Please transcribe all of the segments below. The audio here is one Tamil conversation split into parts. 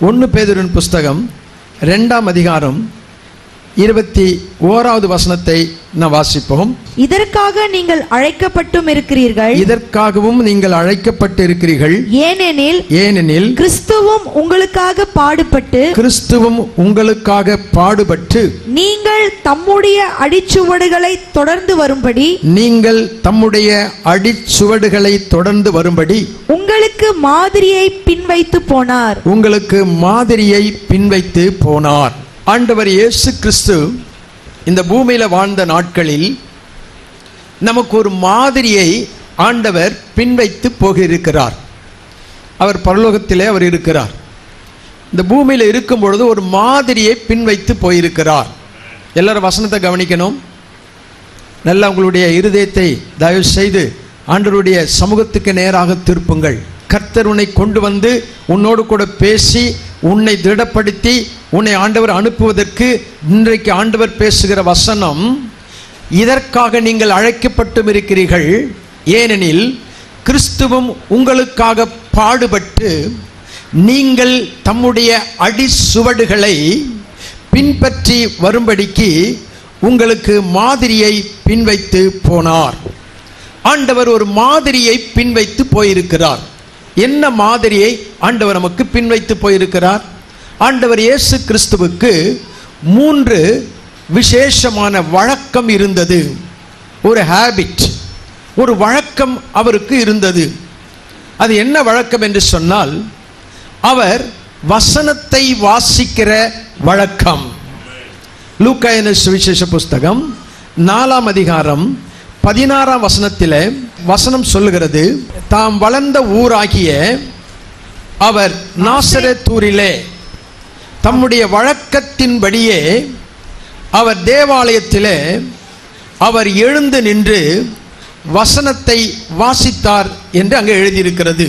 ஒன்று பேதுருவின் புஸ்தகம் ரெண்டாம் அதிகாரம் இருபத்தி ஓராவது வசனத்தை நாம் வாசிப்போம் இதற்காக நீங்கள் அழைக்கப்பட்டும் இருக்கிறீர்கள் இதற்காகவும் நீங்கள் அழைக்கப்பட்டிருக்கிறீர்கள் ஏனெனில் ஏனெனில் கிறிஸ்துவும் உங்களுக்காக பாடுபட்டு கிறிஸ்துவும் உங்களுக்காக பாடுபட்டு நீங்கள் தம்முடைய அடிச்சுவடுகளை தொடர்ந்து வரும்படி நீங்கள் தம்முடைய அடிச்சுவடுகளை தொடர்ந்து வரும்படி உங்களுக்கு மாதிரியை பின்வைத்து போனார் உங்களுக்கு மாதிரியை பின்வைத்து போனார் ஆண்டவர் இயேசு கிறிஸ்து இந்த பூமியில வாழ்ந்த நாட்களில் நமக்கு ஒரு மாதிரியை ஆண்டவர் பின்வைத்து போகிருக்கிறார் அவர் பரலோகத்திலே அவர் இருக்கிறார் இந்த பூமியில இருக்கும் பொழுது ஒரு மாதிரியை பின்வைத்து போயிருக்கிறார் எல்லாரும் வசனத்தை கவனிக்கணும் நல்லா உங்களுடைய இருதயத்தை தயவு செய்து ஆண்டவருடைய சமூகத்துக்கு நேராக திருப்புங்கள் கர்த்தர் உன்னை கொண்டு வந்து உன்னோடு கூட பேசி உன்னை திடப்படுத்தி உன்னை ஆண்டவர் அனுப்புவதற்கு இன்றைக்கு ஆண்டவர் பேசுகிற வசனம் இதற்காக நீங்கள் அழைக்கப்பட்டும் இருக்கிறீர்கள் ஏனெனில் கிறிஸ்துவும் உங்களுக்காக பாடுபட்டு நீங்கள் தம்முடைய அடிசுவடுகளை பின்பற்றி வரும்படிக்கு உங்களுக்கு மாதிரியை பின்வைத்து போனார் ஆண்டவர் ஒரு மாதிரியை பின்வைத்து போயிருக்கிறார் என்ன மாதிரியை ஆண்டவர் நமக்கு பின்வைத்து போயிருக்கிறார் ஆண்டவர் இயேசு கிறிஸ்துவுக்கு மூன்று விசேஷமான வழக்கம் இருந்தது ஒரு ஹேபிட் ஒரு வழக்கம் அவருக்கு இருந்தது அது என்ன வழக்கம் என்று சொன்னால் அவர் வசனத்தை வாசிக்கிற வழக்கம் லூக்காயன சுவிசேஷ புஸ்தகம் நாலாம் அதிகாரம் பதினாறாம் வசனத்தில் வசனம் சொல்லுகிறது தாம் வளர்ந்த ஊராகிய அவர் நாசரத்தூரிலே தம்முடைய வழக்கத்தின்படியே அவர் தேவாலயத்திலே அவர் எழுந்து நின்று வசனத்தை வாசித்தார் என்று அங்கே எழுதியிருக்கிறது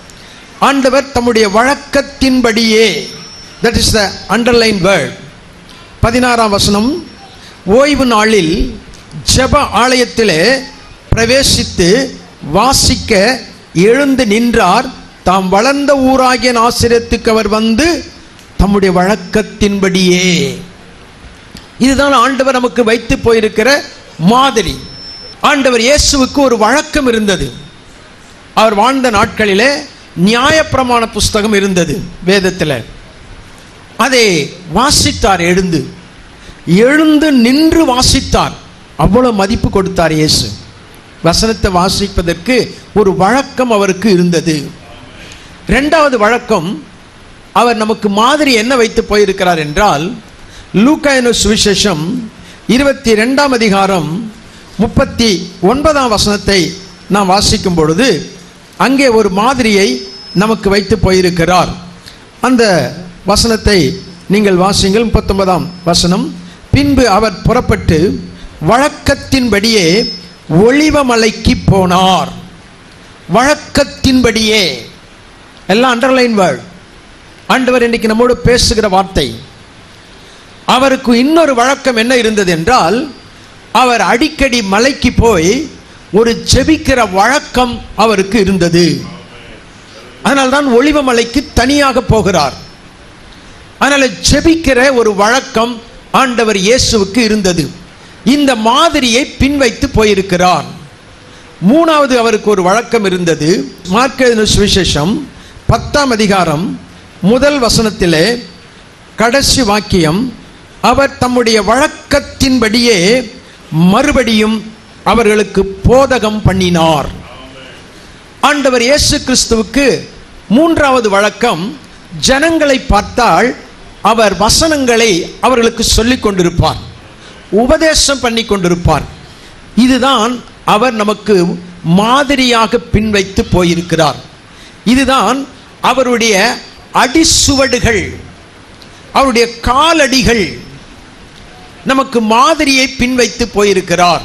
ஆண்டவர் தம்முடைய வழக்கத்தின்படியே that is the underline word பதினாறாம் வசனம் ஓய்வு நாளில் ஜெப ஆலயத்திலே பிரவேசித்து வாசிக்க எழுந்து நின்றார் தாம் வளர்ந்த ஊராகிய ஆசிரியத்துக்கு அவர் வந்து தம்முடைய வழக்கத்தின்படியே இதுதான் ஆண்டவர் நமக்கு வைத்து போயிருக்கிற மாதிரி ஆண்டவர் இயேசுவுக்கு ஒரு வழக்கம் இருந்தது அவர் வாழ்ந்த நாட்களிலே நியாயப்பிரமாண புஸ்தகம் இருந்தது வேதத்தில் அதை வாசித்தார் எழுந்து எழுந்து நின்று வாசித்தார் அவ்வளவு மதிப்பு கொடுத்தார் இயேசு வசனத்தை வாசிப்பதற்கு ஒரு வழக்கம் அவருக்கு இருந்தது ரெண்டாவது வழக்கம் அவர் நமக்கு மாதிரி என்ன வைத்து போயிருக்கிறார் என்றால் லூக்காயனு சுவிசேஷம் இருபத்தி ரெண்டாம் அதிகாரம் முப்பத்தி ஒன்பதாம் வசனத்தை நாம் வாசிக்கும் பொழுது அங்கே ஒரு மாதிரியை நமக்கு வைத்து போயிருக்கிறார் அந்த வசனத்தை நீங்கள் வாசிங்கள் முப்பத்தொன்பதாம் வசனம் பின்பு அவர் புறப்பட்டு வழக்கத்தின்படியே ஒளிவமலைக்கு போனார் வழக்கத்தின்படியே எல்லாம் அண்டர்லைன் வேர்ட் ஆண்டவர் இன்னைக்கு நம்மோடு பேசுகிற வார்த்தை அவருக்கு இன்னொரு வழக்கம் என்ன இருந்தது என்றால் அவர் அடிக்கடி மலைக்கு போய் ஒரு ஜெபிக்கிற வழக்கம் அவருக்கு இருந்தது அதனால்தான் ஒளிவமலைக்கு தனியாக போகிறார் அதனால ஜெபிக்கிற ஒரு வழக்கம் ஆண்டவர் இயேசுவுக்கு இருந்தது இந்த மாதிரியை பின்வைத்து போயிருக்கிறார் மூணாவது அவருக்கு ஒரு வழக்கம் இருந்தது மார்க்கெழுதின சுவிசேஷம் பத்தாம் அதிகாரம் முதல் வசனத்திலே கடைசி வாக்கியம் அவர் தம்முடைய வழக்கத்தின்படியே மறுபடியும் அவர்களுக்கு போதகம் பண்ணினார் ஆண்டவர் இயேசு கிறிஸ்துவுக்கு மூன்றாவது வழக்கம் ஜனங்களை பார்த்தால் அவர் வசனங்களை அவர்களுக்கு சொல்லிக் கொண்டிருப்பார் உபதேசம் பண்ணி கொண்டிருப்பார் இதுதான் அவர் நமக்கு மாதிரியாக பின்வைத்து போயிருக்கிறார் இதுதான் அவருடைய அடிசுவடுகள் அவருடைய காலடிகள் நமக்கு மாதிரியை பின்வைத்து போயிருக்கிறார்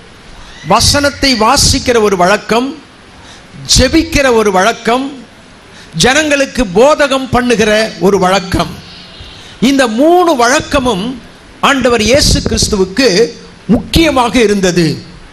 வசனத்தை வாசிக்கிற ஒரு வழக்கம் ஜெபிக்கிற ஒரு வழக்கம் ஜனங்களுக்கு போதகம் பண்ணுகிற ஒரு வழக்கம் இந்த மூணு வழக்கமும் ஆண்டவர் இயேசு கிறிஸ்துவுக்கு முக்கியமாக இருந்தது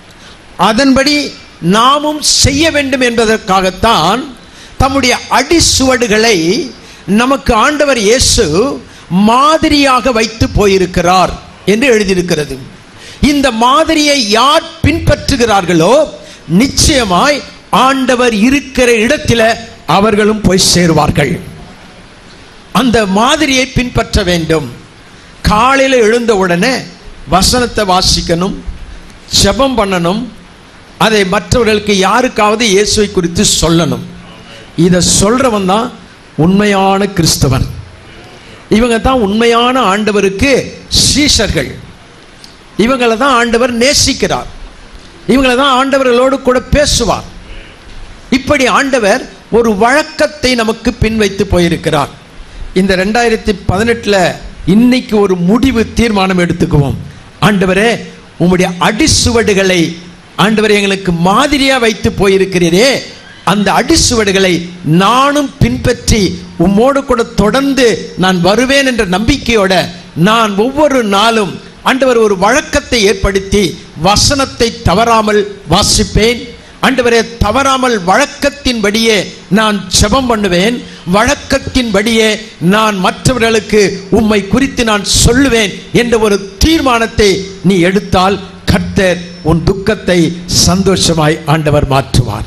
அதன்படி நாமும் செய்ய வேண்டும் என்பதற்காகத்தான் தம்முடைய அடிசுவடுகளை நமக்கு ஆண்டவர் இயேசு மாதிரியாக வைத்து போயிருக்கிறார் என்று எழுதியிருக்கிறது இந்த மாதிரியை யார் பின்பற்றுகிறார்களோ நிச்சயமாய் ஆண்டவர் இருக்கிற இடத்துல அவர்களும் போய் சேருவார்கள் அந்த மாதிரியை பின்பற்ற வேண்டும் காலையில் எழுந்த உடனே வசனத்தை வாசிக்கணும் ஜெபம் பண்ணணும் அதை மற்றவர்களுக்கு யாருக்காவது இயேசுவை குறித்து சொல்லணும் இதை சொல்றவன் தான் உண்மையான கிறிஸ்தவன் இவங்க தான் உண்மையான ஆண்டவருக்கு சீஷர்கள் இவங்களை தான் ஆண்டவர் நேசிக்கிறார் இவங்களை தான் ஆண்டவர்களோடு கூட பேசுவார் இப்படி ஆண்டவர் ஒரு வழக்கத்தை நமக்கு பின்வைத்து போயிருக்கிறார் இந்த ரெண்டாயிரத்தி பதினெட்டில் இன்னைக்கு ஒரு முடிவு தீர்மானம் எடுத்துக்குவோம் ஆண்டவரே உம்முடைய அடிசுவடுகளை ஆண்டவர் எங்களுக்கு மாதிரியா வைத்து போயிருக்கிறீரே அந்த அடிசுவடுகளை நானும் பின்பற்றி உம்மோடு கூட தொடர்ந்து நான் வருவேன் என்ற நம்பிக்கையோட நான் ஒவ்வொரு நாளும் ஆண்டவர் ஒரு வழக்கத்தை ஏற்படுத்தி வசனத்தை தவறாமல் வாசிப்பேன் ஆண்டவரே தவறாமல் வழக்கத்தின்படியே நான் ஜெபம் பண்ணுவேன் வழக்கத்தின்படியே நான் மற்றவர்களுக்கு உம்மை குறித்து நான் சொல்லுவேன் என்ற ஒரு தீர்மானத்தை நீ எடுத்தால் கர்த்தர் உன் துக்கத்தை சந்தோஷமாய் ஆண்டவர் மாற்றுவார்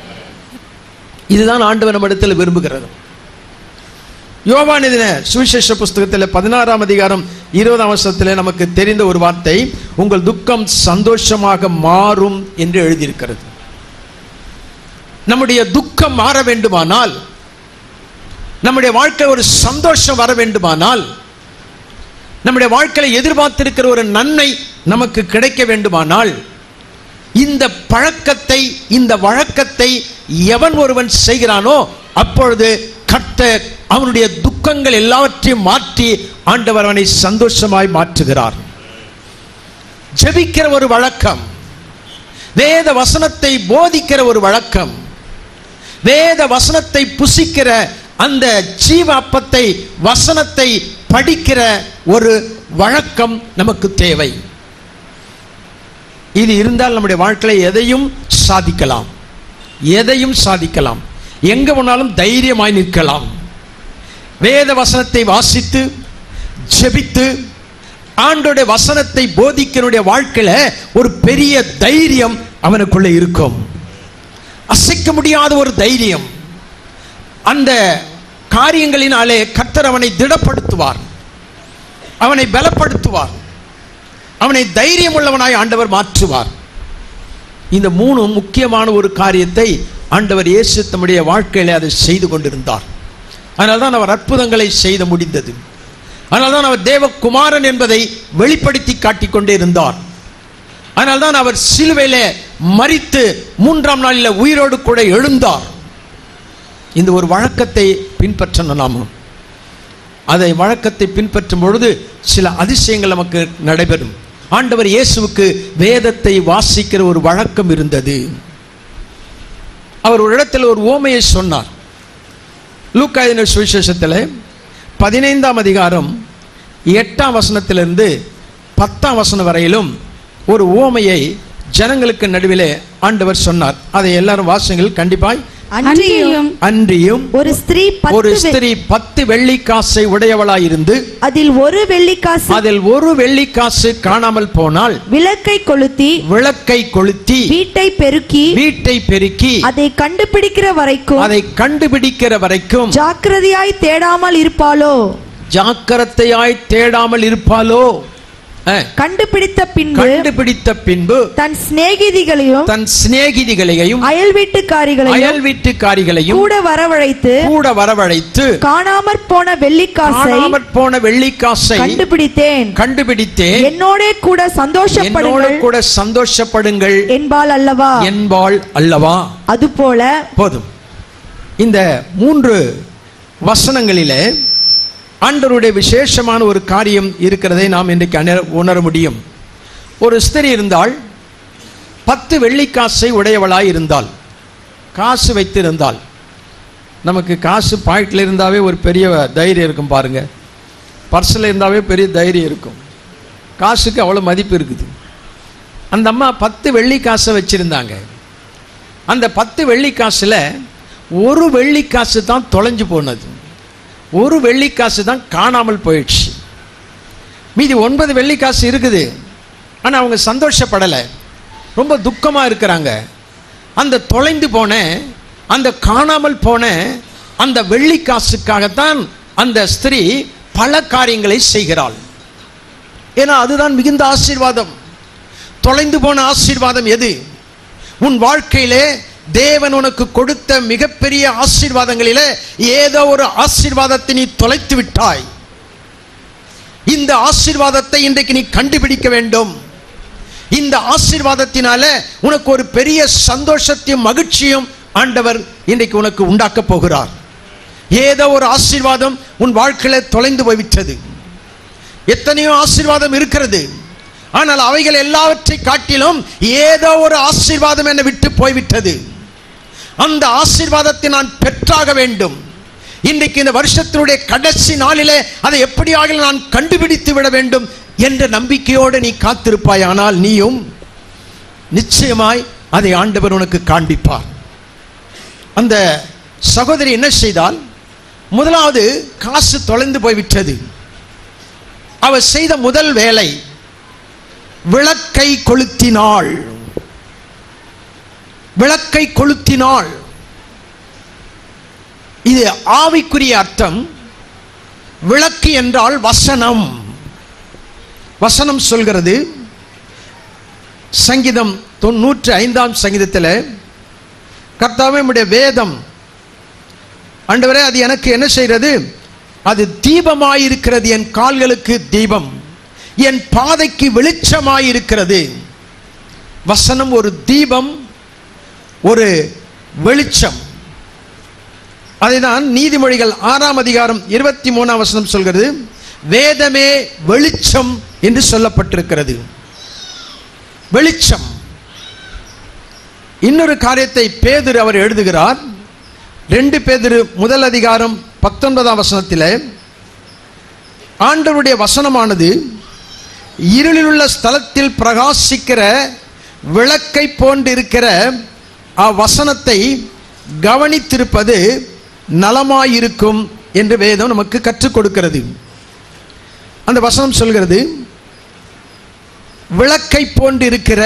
இதுதான் ஆண்டவர் நம்மிடத்தில் விரும்புகிறது யோவான் எழுதின சுவிசேஷ புஸ்தகத்தில் பதினாறாம் அதிகாரம் இருபதாம் வருஷத்தில் நமக்கு தெரிந்த ஒரு வார்த்தை உங்கள் துக்கம் சந்தோஷமாக மாறும் என்று எழுதியிருக்கிறது நம்முடைய துக்கம் மாற வேண்டுமானால் நம்முடைய வாழ்க்கை ஒரு சந்தோஷம் வர வேண்டுமானால் நம்முடைய வாழ்க்கையில் எதிர்பார்த்திருக்கிற ஒரு நன்மை நமக்கு கிடைக்க வேண்டுமானால் இந்த பழக்கத்தை இந்த வழக்கத்தை எவன் ஒருவன் செய்கிறானோ அப்பொழுது கர்த்தர் அவனுடைய துக்கங்கள் எல்லாவற்றையும் மாற்றி ஆண்டவர் அவனை சந்தோஷமாய் மாற்றுகிறார் ஜெபிக்கிற ஒரு வழக்கம் வேத வசனத்தை போதிக்கிற ஒரு வழக்கம் வேத வசனத்தை புசிக்கிற அந்த ஜீவ அப்பத்தை வசனத்தை படிக்கிற ஒரு வழக்கம் நமக்கு தேவை இது இருந்தால் நம்முடைய வாழ்க்கையில் எதையும் சாதிக்கலாம் எதையும் சாதிக்கலாம் எங்க போனாலும் தைரியமாய் நிற்கலாம் வேத வசனத்தை வாசித்து ஜெபித்து ஆண்டோட வசனத்தை போதிக்கிறனுடைய வாழ்க்கையில ஒரு பெரிய தைரியம் அவனுக்குள்ள இருக்கும் அசைக்க முடியாத ஒரு தைரியம் அந்த காரியங்களினாலே கர்த்தர் அவனை திடப்படுத்துவார் அவனை பலப்படுத்துவார் அவனை தைரியம் உள்ளவனாய் ஆண்டவர் மாற்றுவார் இந்த மூணு முக்கியமான ஒரு காரியத்தை ஆண்டவர் இயேசு தம்முடைய வாழ்க்கையில அதை செய்து கொண்டிருந்தார் அதனால தான் அவர் அற்புதங்களை செய்த முடிந்தது அதனால தான் அவர் தேவகுமாரன் என்பதை வெளிப்படுத்தி காட்டிக் கொண்டே இருந்தார் அதனால தான் அவர் சிலுவையில மரித்து மூன்றாம் நாளில் உயிரோடு கூட எழுந்தார் இந்த ஒரு வழக்கத்தை பின்பற்றணும் நாம அதை வழக்கத்தை பின்பற்றும் பொழுது சில அதிசயங்கள் நமக்கு நடைபெறும் ஆண்டவர் இயேசுவுக்கு வேதத்தை வாசிக்கிற ஒரு வழக்கம் இருந்தது அவர் ஒரு இடத்துல ஒரு ஓமையை சொன்னார் லூக்காயின சுவிசேஷத்தில் பதினைந்தாம் அதிகாரம் எட்டாம் வசனத்திலிருந்து பத்தாம் வசனம் வரையிலும் ஒரு ஓமையை ஜனங்களுக்கு நடுவிலே ஆண்டவர் சொன்னார் அதை எல்லாரும் வாசிங்கள் கண்டிப்பாய் அன்றியும் அன்றியும் ஒரு ஸ்திரீ ஒரு பத்து வெ- ஸ்திரீ பத்து வெள்ளிக்காசை உடையவளாய் இருந்து அதில் ஒரு வெள்ளிக்காசு அதில் ஒரு வெள்ளிக்காசு காணாமல் போனால் விளக்கை கொளுத்தி விளக்கை கொளுத்தி வீட்டை பெருக்கி வீட்டை பெருக்கி அதை கண்டுபிடிக்கிற வரைக்கும் அதை கண்டுபிடிக்கிற வரைக்கும் ஜாக்கிரதையாய் தேடாமல் இருப்பாளோ ஜாக்கிரதையாய் தேடாமல் இருப்பாளோ அஹ், கண்டுபிடித்த பின்பு கண்டுபிடித்த பின்பு தன் சிநேகிதிகளையும் தன் சிநேகிதிகளையும் அயல் வீட்டுக்காரிகளையும் அயல் வீட்டுக்காரிகளையும் கூட வரவழைத்து கூட வரவழைத்து காணாமற் போன வெள்ளிக்காசை காணாமற் போன வெள்ளிக்காசை கண்டுபிடித்தேன் கண்டுபிடித்தேன் என்னோடே கூட என்னோடு சந்தோஷப்படுங்கள் கூட சந்தோஷப்படுங்கள் என்பாள் அல்லவா என்பாள் அல்லவா அதுபோல போதும் இந்த மூன்று வசனங்களிலே ஆண்டவருடைய விசேஷமான ஒரு காரியம் இருக்கிறதை நாம் இன்றைக்கு அணர உணர முடியும் ஒரு ஸ்திரீ இருந்தால் பத்து வெள்ளிக்காசை உடையவளாய் இருந்தாள் காசு வைத்திருந்தாள் நமக்கு காசு பாக்கெட்டில் இருந்தாவே ஒரு பெரிய தைரியம் இருக்கும் பாருங்க பர்ஸில் இருந்தாவே பெரிய தைரியம் இருக்கும் காசுக்கு அவ்வளோ மதிப்பு இருக்குது அந்த அம்மா பத்து வெள்ளி காசை வச்சுருந்தாங்க அந்த பத்து வெள்ளி காசில் ஒரு வெள்ளி காசு தான் தொலைஞ்சு போனது ஒரு வெள்ளிக்காசு தான் காணாமல் போயிடுச்சு மீதி ஒன்பது வெள்ளிக்காசு இருக்குது ஆனால் அவங்க சந்தோஷப்படலை ரொம்ப துக்கமாக இருக்கிறாங்க அந்த தொலைந்து போன அந்த காணாமல் போன அந்த வெள்ளிக்காசுக்காகத்தான் அந்த ஸ்திரீ பல காரியங்களை செய்கிறாள் ஏன்னா அதுதான் மிகுந்த ஆசீர்வாதம் தொலைந்து போன ஆசீர்வாதம் எது உன் வாழ்க்கையிலே தேவன் உனக்கு கொடுத்த மிகப்பெரிய ஆசீர்வாதங்களிலே ஏதோ ஒரு ஆசீர்வாதத்தை நீ தொலைத்து விட்டாய் இந்த ஆசீர்வாதத்தை இன்றைக்கு நீ கண்டுபிடிக்க வேண்டும் இந்த ஆசீர்வாதத்தினால உனக்கு ஒரு பெரிய சந்தோஷத்தையும் மகிழ்ச்சியும் ஆண்டவர் இன்றைக்கு உனக்கு உண்டாக்க போகிறார் ஏதோ ஒரு ஆசீர்வாதம் உன் வாழ்க்கையில தொலைந்து போய்விட்டது எத்தனையோ ஆசீர்வாதம் இருக்கிறது ஆனால் அவைகள் எல்லாவற்றை காட்டிலும் ஏதோ ஒரு ஆசீர்வாதம் என்னை விட்டு போய்விட்டது அந்த ஆசீர்வாதத்தை நான் பெற்றாக வேண்டும் இன்றைக்கு இந்த வருஷத்தினுடைய கடைசி நாளிலே அதை எப்படியாக நான் கண்டுபிடித்து விட வேண்டும் என்ற நம்பிக்கையோடு நீ காத்திருப்பாய் ஆனால் நீயும் நிச்சயமாய் அதை ஆண்டவர் உனக்கு காண்பிப்பார் அந்த சகோதரி என்ன செய்தால் முதலாவது காசு தொலைந்து போய்விட்டது அவர் செய்த முதல் வேலை விளக்கை கொளுத்தினாள் விளக்கை கொளுத்தினாள் இது ஆவிக்குரிய அர்த்தம் விளக்கு என்றால் வசனம் வசனம் சொல்கிறது சங்கீதம் தொண்ணூற்றி ஐந்தாம் சங்கீதத்தில் கர்த்தாவே நம்முடைய வேதம் ஆண்டவரே அது எனக்கு என்ன செய்கிறது அது தீபமாயிருக்கிறது என் கால்களுக்கு தீபம் என் பாதைக்கு வெளிச்சமாயிருக்கிறது வசனம் ஒரு தீபம் ஒரு வெளிச்சம் அதைதான் நீதிமொழிகள் ஆறாம் அதிகாரம் இருபத்தி மூணாம் வசனம் சொல்கிறது வேதமே வெளிச்சம் என்று சொல்லப்பட்டிருக்கிறது வெளிச்சம் இன்னொரு காரியத்தை பேதுரு அவர் எழுதுகிறார் ரெண்டு பேதுரு முதல் அதிகாரம் பத்தொன்பதாம் வசனத்தில் ஆண்டவருடைய வசனமானது இருளிலுள்ள ஸ்தலத்தில் பிரகாசிக்கிற விளக்கை போன்றிருக்கிற அவ்வசனத்தை கவனித்திருப்பது நலமாயிருக்கும் என்று வேதம் நமக்கு கற்றுக் கொடுக்கிறது அந்த வசனம் சொல்கிறது விளக்கை போன்றிருக்கிற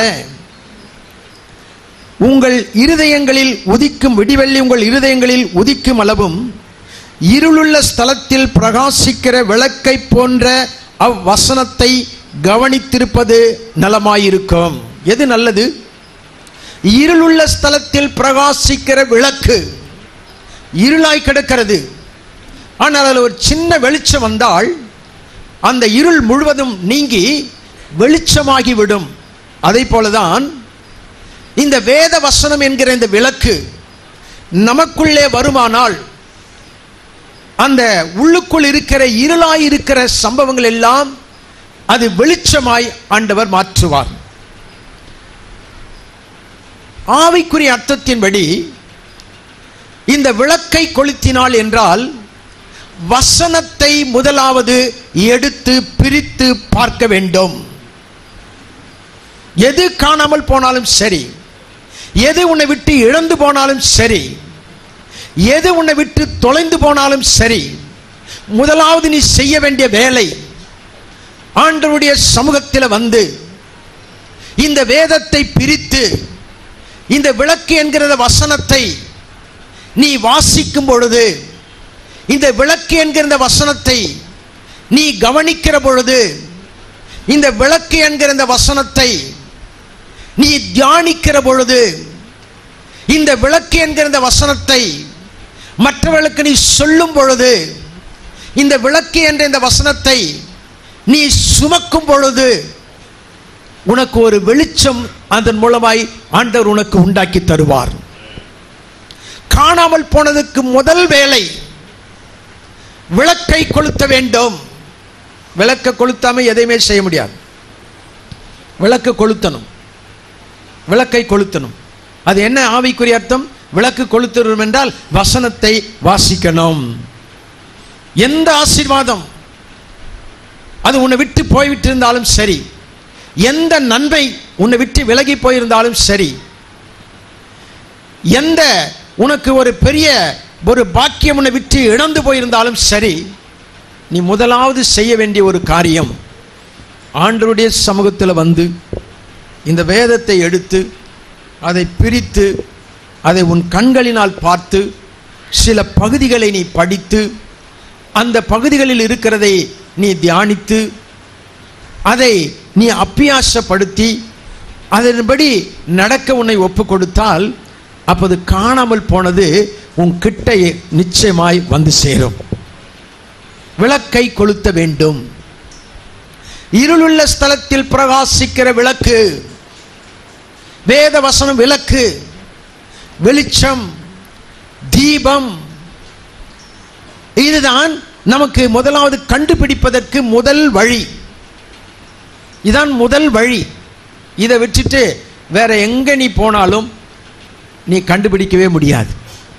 உங்கள் இருதயங்களில் உதிக்கும் விடிவெள்ளி உங்கள் இருதயங்களில் உதிக்கும் அளவும் இருளுள்ள ஸ்தலத்தில் பிரகாசிக்கிற விளக்கை போன்ற அவ்வசனத்தை கவனித்திருப்பது நலமாயிருக்கும் எது நல்லது இருளுள்ள ஸ்தலத்தில் பிரகாசிக்கிற விளக்கு இருளாய் கிடக்கிறது ஆனால் அதில் ஒரு சின்ன வெளிச்சம் வந்தால் அந்த இருள் முழுவதும் நீங்கி வெளிச்சமாகிவிடும் அதை போலதான் இந்த வேத வசனம் என்கிற இந்த விளக்கு நமக்குள்ளே வருமானால் அந்த உள்ளுக்குள் இருக்கிற இருளாய் இருக்கிற சம்பவங்கள் எல்லாம் அது வெளிச்சமாய் ஆண்டவர் மாற்றுவார் ஆவிக்குரிய அர்த்தத்தின்படி இந்த விளக்கை கொளுத்தினாள் என்றால் வசனத்தை முதலாவது எடுத்து பிரித்து பார்க்க வேண்டும் எது காணாமல் போனாலும் சரி எது உன்னை விட்டு இழந்து போனாலும் சரி எது உன்னை விட்டு தொலைந்து போனாலும் சரி முதலாவது நீ செய்ய வேண்டிய வேலை ஆண்டவருடைய சமூகத்தில் வந்து இந்த வேதத்தை பிரித்து இந்த விளக்கு என்கிற வசனத்தை நீ வாசிக்கும் பொழுது இந்த விளக்கு என்கிற இந்த வசனத்தை நீ கவனிக்கிற பொழுது இந்த விளக்கு என்கிற இந்த வசனத்தை நீ தியானிக்கிற பொழுது இந்த விளக்கு என்கிற இந்த வசனத்தை மற்றவர்களுக்கு நீ சொல்லும் பொழுது இந்த விளக்கு என்ற இந்த வசனத்தை நீ சுமக்கும் பொழுது உனக்கு ஒரு வெளிச்சம் அதன் மூலமாய் ஆண்டவர் உனக்கு உண்டாக்கி தருவார் காணாமல் போனதுக்கு முதல் வேலை விளக்கை கொளுத்த வேண்டும் விளக்க கொளுத்தாம எதையுமே செய்ய முடியாது விளக்கு கொளுத்தணும் விளக்கை கொளுத்தணும் அது என்ன ஆவிக்குரிய அர்த்தம் விளக்கு கொளுத்தணும் என்றால் வசனத்தை வாசிக்கணும் எந்த ஆசீர்வாதம் அது உன்னை விட்டு போய்விட்டு இருந்தாலும் சரி எந்த நன்மை உன்னை விட்டு விலகி போயிருந்தாலும் சரி எந்த உனக்கு ஒரு பெரிய ஒரு பாக்கியம் உன்னை விட்டு இழந்து போயிருந்தாலும் சரி நீ முதலாவது செய்ய வேண்டிய ஒரு காரியம் ஆண்டவருடைய சமூகத்தில் வந்து இந்த வேதத்தை எடுத்து அதை பிரித்து அதை உன் கண்களினால் பார்த்து சில பகுதிகளை நீ படித்து அந்த பகுதிகளில் இருக்கிறதை நீ தியானித்து அதை நீ அப்பியாசப்படுத்தி அதன்படி நடக்க உன்னை ஒப்பு கொடுத்தால் அப்போது காணாமல் போனது உன் கிட்ட நிச்சயமாய் வந்து சேரும் விளக்கை கொளுத்த வேண்டும் இருளுள்ள ஸ்தலத்தில் பிரகாசிக்கிற விளக்கு வேத வசனம் விளக்கு வெளிச்சம் தீபம் இதுதான் நமக்கு முதலாவது கண்டுபிடிப்பதற்கு முதல் வழி இதான் முதல் வழி இதை விட்டுட்டு வேற எங்க நீ போனாலும் நீ கண்டுபிடிக்கவே முடியாது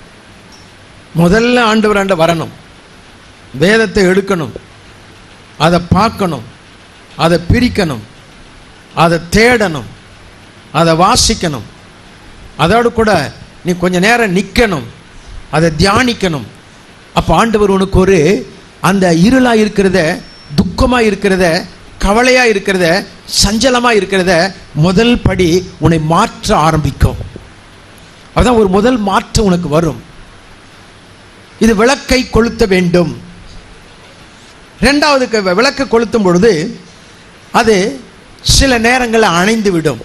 முதல்ல ஆண்டவர் ஆண்ட வரணும் வேதத்தை எடுக்கணும் அதை பார்க்கணும் அதை பிரிக்கணும் அதை தேடணும் அதை வாசிக்கணும் அதோடு கூட நீ கொஞ்ச நேரம் நிற்கணும் அதை தியானிக்கணும் அப்போ ஆண்டவர் உனக்கு ஒரு அந்த இருளாக இருக்கிறத துக்கமாக இருக்கிறத கவலையாக இருக்கிறத சஞ்சலமாக இருக்கிறத முதல் படி உன்னை மாற்ற ஆரம்பிக்கும் அதான் ஒரு முதல் மாற்றம் உனக்கு வரும் இது விளக்கை கொளுத்த வேண்டும் ரெண்டாவது க- விளக்கு கொளுத்தும் பொழுது அது சில நேரங்களில் அணைந்து விடும்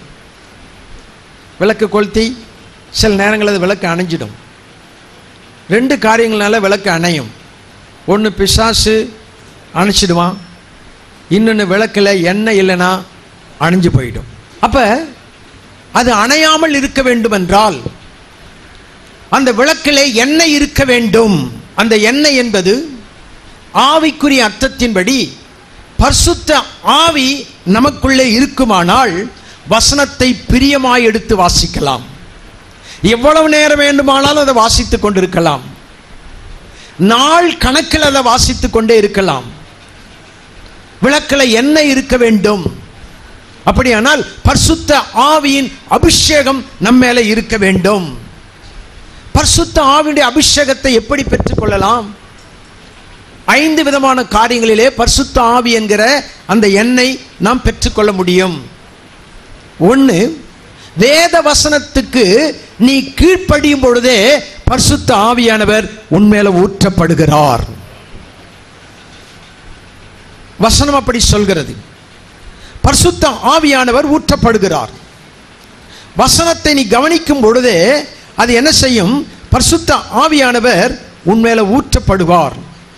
விளக்கு கொளுத்தி சில நேரங்களில் அது விளக்கு அணைஞ்சிடும் ரெண்டு காரியங்களால விளக்கு அணையும் ஒன்று பிசாசு அணைச்சிடுவான் இன்னொன்று விளக்கில் எண்ணெய் இல்லைன்னா அணைஞ்சு போயிடும் அப்போ அது அணையாமல் இருக்க வேண்டும் என்றால் அந்த விளக்கிலே எண்ணெய் இருக்க வேண்டும் அந்த எண்ணெய் என்பது ஆவிக்குரிய அர்த்தத்தின்படி பரிசுத்த ஆவி நமக்குள்ளே இருக்குமானால் வசனத்தை பிரியமாய் எடுத்து வாசிக்கலாம் எவ்வளவு நேரம் வேண்டுமானாலும் அதை வாசித்துக் கொண்டிருக்கலாம் நாள் கணக்கில் அதை வாசித்துக் கொண்டே இருக்கலாம் விளக்கில் எண்ணெய் இருக்க வேண்டும் அப்படியானால் பரிசுத்த ஆவியின் அபிஷேகம் நம்ம மேல இருக்க வேண்டும் பரிசுத்த ஆவியுடைய அபிஷேகத்தை எப்படி பெற்றுக்கொள்ளலாம் ஐந்து விதமான காரியங்களிலே பரிசுத்த ஆவி என்கிற அந்த எண்ணெய் நாம் பெற்றுக்கொள்ள முடியும் ஒன்று வேத வசனத்துக்கு நீ கீழ்ப்படியும் பொழுதே பரிசுத்த ஆவியானவர் உன்மேல ஊற்றப்படுகிறார் வசனம் அப்படி சொல்கிறது பரிசுத்த ஆவியானவர் ஊற்றப்படுகிறார் வசனத்தை நீ கவனிக்கும் பொழுதே அது என்ன செய்யும் பரிசுத்த ஆவியானவர் உன்மேல ஊற்றப்படுவார்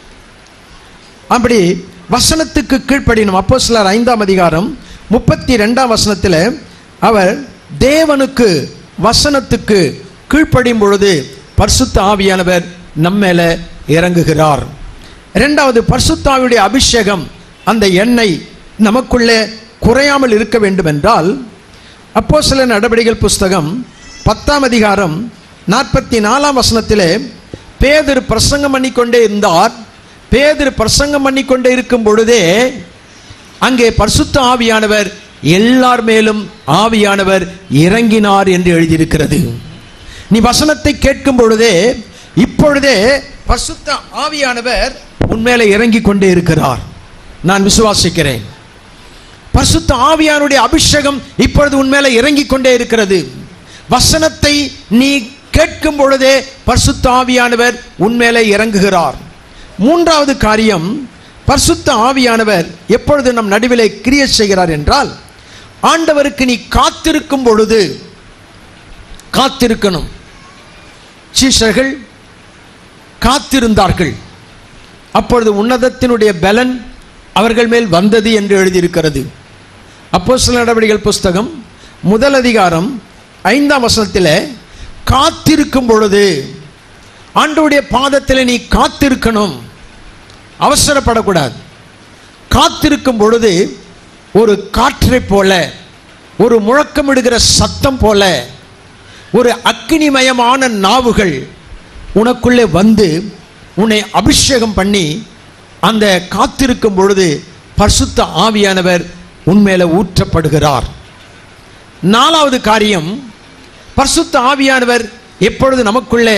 அப்படி வசனத்துக்கு கீழ்ப்படினும் அப்போ சிலர் ஐந்தாம் அதிகாரம் முப்பத்தி ரெண்டாம் வசனத்தில் அவர் தேவனுக்கு வசனத்துக்கு கீழ்ப்படியும் பொழுது பரிசுத்த ஆவியானவர் நம்மேல இறங்குகிறார் இரண்டாவது பரிசுத்த ஆவியுடைய அபிஷேகம் அந்த எண்ணெய் நமக்குள்ளே குறையாமல் இருக்க வேண்டும் என்றால் அப்போ சில நடவடிக்கைகள் புஸ்தகம் பத்தாம் அதிகாரம் நாற்பத்தி நாலாம் வசனத்திலே பேதர் பிரசங்கம் பண்ணிக்கொண்டே இருந்தார் பேதர் பிரசங்கம் பண்ணிக்கொண்டே இருக்கும் பொழுதே அங்கே பரிசுத்த ஆவியானவர் எல்லார் மேலும் ஆவியானவர் இறங்கினார் என்று எழுதியிருக்கிறது நீ வசனத்தை கேட்கும் பொழுதே இப்பொழுதே பரிசுத்த ஆவியானவர் உன்மேல இறங்கி கொண்டே இருக்கிறார் நான் விசுவாசிக்கிறேன் பரிசுத்த ஆவியானுடைய அபிஷேகம் இப்பொழுது உன்மேல இறங்கி கொண்டே இருக்கிறது வசனத்தை நீ கேட்கும் பொழுதே பரிசுத்த ஆவியானவர் உன்மேலே இறங்குகிறார் மூன்றாவது காரியம் பரிசுத்த ஆவியானவர் எப்பொழுது நம் நடுவிலே கிரியை செய்கிறார் என்றால் ஆண்டவருக்கு நீ காத்திருக்கும் பொழுது காத்திருக்கணும் சீஷர்கள் காத்திருந்தார்கள் அப்பொழுது உன்னதத்தினுடைய பலன் அவர்கள் மேல் வந்தது என்று எழுதியிருக்கிறது அப்போ சில நடவடிக்கைகள் புஸ்தகம் முதல் அதிகாரம் ஐந்தாம் வசனத்தில் காத்திருக்கும் பொழுது ஆண்டவருடைய பாதத்தில் நீ காத்திருக்கணும் அவசரப்படக்கூடாது காத்திருக்கும் பொழுது ஒரு காற்றைப் போல ஒரு முழக்கமிடுகிற சத்தம் போல ஒரு அக்கினிமயமான நாவுகள் உனக்குள்ளே வந்து உன்னை அபிஷேகம் பண்ணி அந்த காத்திருக்கும் பொழுது பரிசுத்த ஆவியானவர் உன்மேல ஊற்றப்படுகிறார் நாலாவது காரியம் பரிசுத்த ஆவியானவர் எப்பொழுது நமக்குள்ளே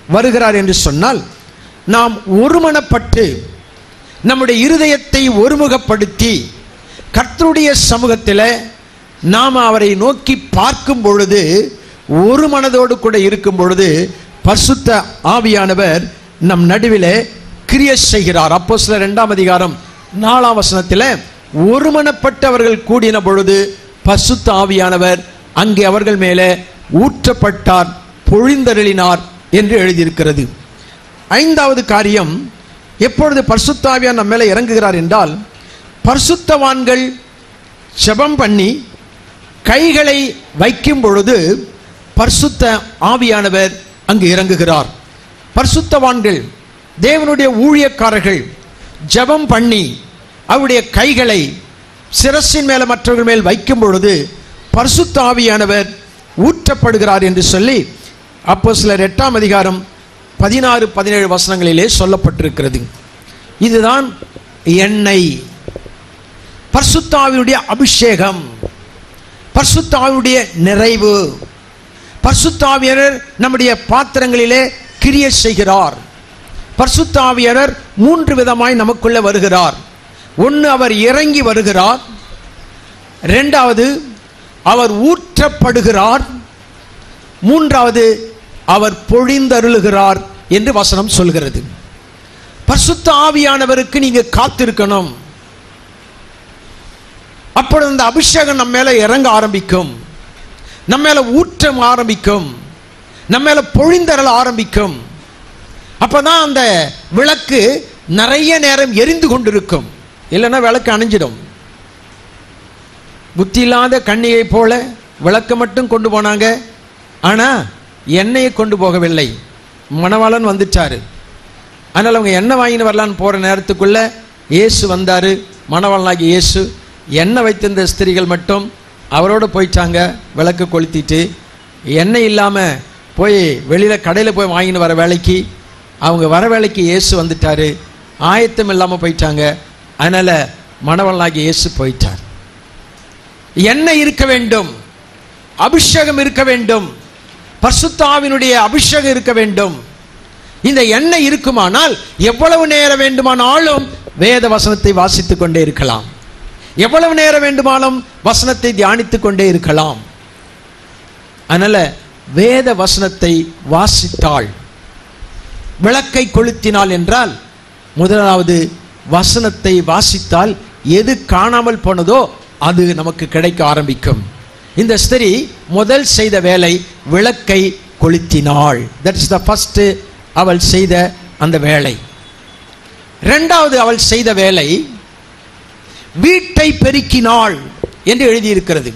வருகிறார் என்று சொன்னால் நாம் ஒருமனப்பட்டு நம்முடைய இருதயத்தை ஒருமுகப்படுத்தி கர்த்தருடைய சமூகத்தில் நாம் அவரை நோக்கி பார்க்கும் பொழுது ஒரு மனதோடு கூட இருக்கும் பொழுது பரிசுத்த ஆவியானவர் நம் நடுவிலே கிரிய செய்கிறார் அப்போ சில ரெண்டாம் அதிகாரம் நாலாம் வசனத்தில் ஒருமனப்பட்டு அவர்கள் கூடின பொழுது பரிசுத்த ஆவியானவர் அங்கே அவர்கள் மேலே ஊற்றப்பட்டார் பொழிந்தருளினார் என்று எழுதியிருக்கிறது ஐந்தாவது காரியம் எப்பொழுது பரிசுத்தாவியார் நம்ம மேலே இறங்குகிறார் என்றால் பரிசுத்தவான்கள் ஜெபம் பண்ணி கைகளை வைக்கும் பொழுது பரிசுத்த ஆவியானவர் அங்கு இறங்குகிறார் பரிசுத்தவான்கள் தேவனுடைய ஊழியக்காரர்கள் ஜெபம் பண்ணி அவருடைய கைகளை சிரசின் மேல மற்றவர்கள் மேல் வைக்கும் பொழுது பரிசுத்த ஆவியானவர் ஊற்றப்படுகிறார் என்று சொல்லி அப்போ சிலர் எட்டாம் அதிகாரம் பதினாறு பதினேழு வசனங்களிலே சொல்லப்பட்டிருக்கிறது இதுதான் எண்ணெய் பரிசுத்தாவினுடைய அபிஷேகம் பரிசுத்தாவினுடைய நிறைவு பரிசுத்தாவியனர் நம்முடைய பாத்திரங்களிலே கிரிய செய்கிறார் பரிசுத்தாவியனர் மூன்று விதமாய் நமக்குள்ள வருகிறார் ஒன்று அவர் இறங்கி வருகிறார் ரெண்டாவது அவர் ஊற்றப்படுகிறார் மூன்றாவது அவர் பொழிந்தருளுகிறார் என்று வசனம் சொல்கிறது பரிசுத்த ஆவியானவருக்கு நீங்க காத்திருக்கணும் அப்பொழுது அந்த அபிஷேகம் நம்ம மேல இறங்க ஆரம்பிக்கும் நம்ம மேல ஊற்றம் ஆரம்பிக்கும் நம்ம மேல பொழிந்தரல ஆரம்பிக்கும் அப்பதான் அந்த விளக்கு நிறைய நேரம் எரிந்து கொண்டிருக்கும் இல்லைன்னா விளக்கு அணைஞ்சிடும் புத்தி இல்லாத கண்ணியை போல விளக்கு மட்டும் கொண்டு போனாங்க ஆனா எண்ணெயை கொண்டு போகவில்லை மணவாளன் வந்துட்டாரு அதனால் அவங்க எண்ணெய் வாங்கின்னு வரலான்னு போகிற நேரத்துக்குள்ள இயேசு வந்தார் மணவாளனாகி இயேசு எண்ணெய் வைத்திருந்த ஸ்திரீகள் மட்டும் அவரோட போயிட்டாங்க விளக்கு கொளுத்திட்டு எண்ணெய் இல்லாமல் போய் வெளியில் கடையில் போய் வாங்கின்னு வர வேலைக்கு அவங்க வர வேலைக்கு இயேசு வந்துட்டாரு ஆயத்தம் இல்லாமல் போயிட்டாங்க அதனால் மணவாளனாகி இயேசு போயிட்டார் எண்ணெய் இருக்க வேண்டும் அபிஷேகம் இருக்க வேண்டும் பரிசுத்தாவினுடைய அபிஷேகம் இருக்க வேண்டும் இந்த எண்ணெய் இருக்குமானால் எவ்வளவு நேரம் வேண்டுமானாலும் வேத வசனத்தை வாசித்துக் கொண்டே இருக்கலாம் எவ்வளவு நேரம் வேண்டுமானாலும் வசனத்தை தியானித்துக் கொண்டே இருக்கலாம் அதனால வேத வசனத்தை வாசித்தாள் விளக்கை கொளுத்தினாள் என்றால் முதலாவது வசனத்தை வாசித்தால் எது காணாமல் போனதோ அது நமக்கு கிடைக்க ஆரம்பிக்கும் இந்த ஸ்திரீ முதல் செய்த வேலை விளக்கை கொளுத்தினாள் தட் இஸ் த ஃபர்ஸ்ட் அவள் செய்த அந்த வேலை இரண்டாவது அவள் செய்த வேலை வீட்டை பெருக்கினாள் என்று எழுதியிருக்கிறது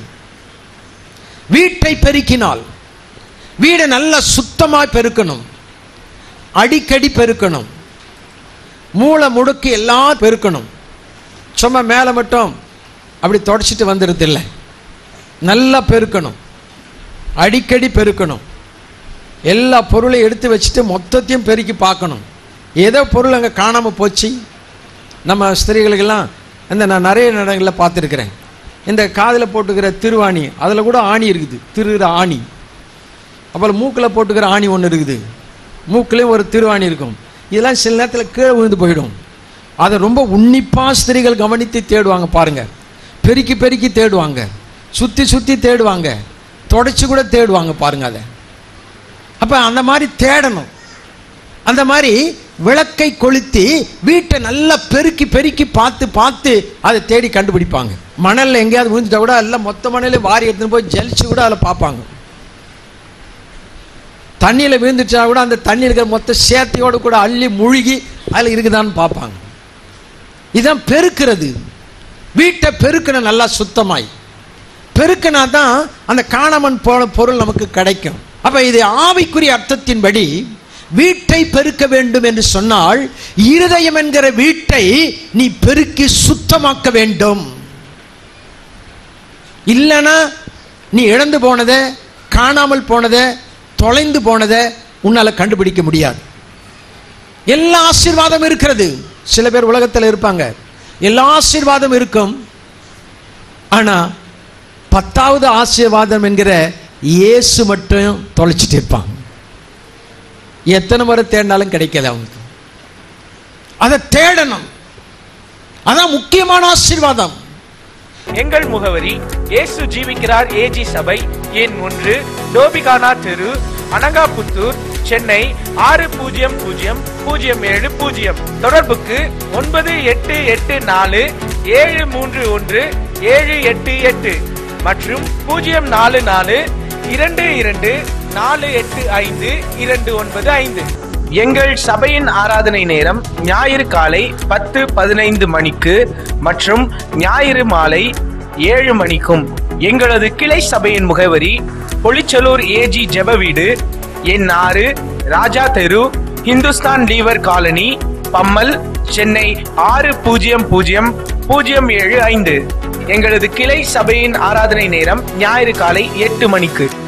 வீட்டை பெருக்கினாள் வீடை நல்லா சுத்தமாய் பெருக்கணும் அடிக்கடி பெருக்கணும் மூளை முடுக்கு எல்லாம் பெருக்கணும் சும்மா மேலே மட்டும் அப்படி தொடச்சிட்டு வந்துடுறதில்லை நல்லா பெருக்கணும் அடிக்கடி பெருக்கணும் எல்லா பொருளையும் எடுத்து வச்சுட்டு மொத்தத்தையும் பெருக்கி பார்க்கணும் ஏதோ பொருள் அங்கே காணாமல் போச்சு நம்ம ஸ்திரீகளுக்கெல்லாம் இந்த நான் நிறைய இடங்களில் பார்த்துருக்குறேன் இந்த காதில் போட்டுக்கிற திருவாணி அதில் கூட ஆணி இருக்குது திருகிற ஆணி அப்புறம் மூக்கில் போட்டுக்கிற ஆணி ஒன்று இருக்குது மூக்குலேயும் ஒரு திருவாணி இருக்கும் இதெல்லாம் சில நேரத்தில் கீழே விழுந்து போயிடும் அதை ரொம்ப உன்னிப்பாக ஸ்திரீகள் கவனித்து தேடுவாங்க பாருங்க பெருக்கி பெருக்கி தேடுவாங்க சுற்றி சுற்றி தேடுவாங்க தொடச்சி கூட தேடுவாங்க பாருங்க அதை அப்போ அந்த மாதிரி தேடணும் அந்த மாதிரி விளக்கை கொளுத்தி வீட்டை நல்லா பெருக்கி பெருக்கி பார்த்து பார்த்து அதை தேடி கண்டுபிடிப்பாங்க மணலில் எங்கேயாவது விழுந்துட்டா கூட எல்லாம் மொத்த மணலையும் வாரி எடுத்துன்னு போய் ஜலிச்சு கூட அதில் பார்ப்பாங்க தண்ணியில் விழுந்துட்டா கூட அந்த தண்ணி இருக்கிற மொத்த சேத்தையோடு கூட அள்ளி முழுகி அதில் இருக்குதான்னு பார்ப்பாங்க இதான் பெருக்கிறது வீட்டை பெருக்கணும் நல்லா சுத்தமாய் பெருக்கினா தான் அந்த காணாமன் போன பொருள் நமக்கு கிடைக்கும் அப்ப இது ஆவிக்குரிய அர்த்தத்தின்படி வீட்டை பெருக்க வேண்டும் என்று சொன்னால் இருதயம் என்கிற வீட்டை நீ பெருக்கி சுத்தமாக்க வேண்டும் இல்லைன்னா நீ இழந்து போனதை காணாமல் போனதை தொலைந்து போனதை உன்னால கண்டுபிடிக்க முடியாது எல்லா ஆசீர்வாதம் இருக்கிறது சில பேர் உலகத்தில் இருப்பாங்க எல்லா ஆசீர்வாதம் இருக்கும் ஆனா பத்தாவது ஆசீர்வாதம் என்கிற இயேசு மட்டும் தொலைச்சிட்டு இருப்பாங்க எத்தனை முறை தேடினாலும் கிடைக்காது அவங்களுக்கு அதை தேடணும் அதான் முக்கியமான ஆசீர்வாதம் எங்கள் முகவரி இயேசு ஜீவிக்கிறார் ஏஜி சபை எண் ஒன்று டோபிகானா தெரு அனகாபுத்தூர் சென்னை ஆறு பூஜ்ஜியம் பூஜ்ஜியம் பூஜ்ஜியம் ஏழு பூஜ்ஜியம் தொடர்புக்கு ஒன்பது எட்டு எட்டு நாலு ஏழு மூன்று ஒன்று ஏழு எட்டு எட்டு மற்றும் பூஜ்ஜியம் நாலு நாலு இரண்டு இரண்டு நாலு எட்டு ஐந்து இரண்டு ஒன்பது ஐந்து எங்கள் சபையின் ஆராதனை நேரம் ஞாயிறு காலை பத்து பதினைந்து மணிக்கு மற்றும் ஞாயிறு மாலை ஏழு மணிக்கும் எங்களது கிளை சபையின் முகவரி பொலிச்சலூர் ஏஜி ஜெப வீடு எண் ஆறு ராஜா தெரு இந்துஸ்தான் லீவர் காலனி பம்மல் சென்னை ஆறு பூஜ்ஜியம் பூஜ்ஜியம் பூஜ்ஜியம் ஏழு ஐந்து எங்களது கிளை சபையின் ஆராதனை நேரம் ஞாயிறு காலை எட்டு மணிக்கு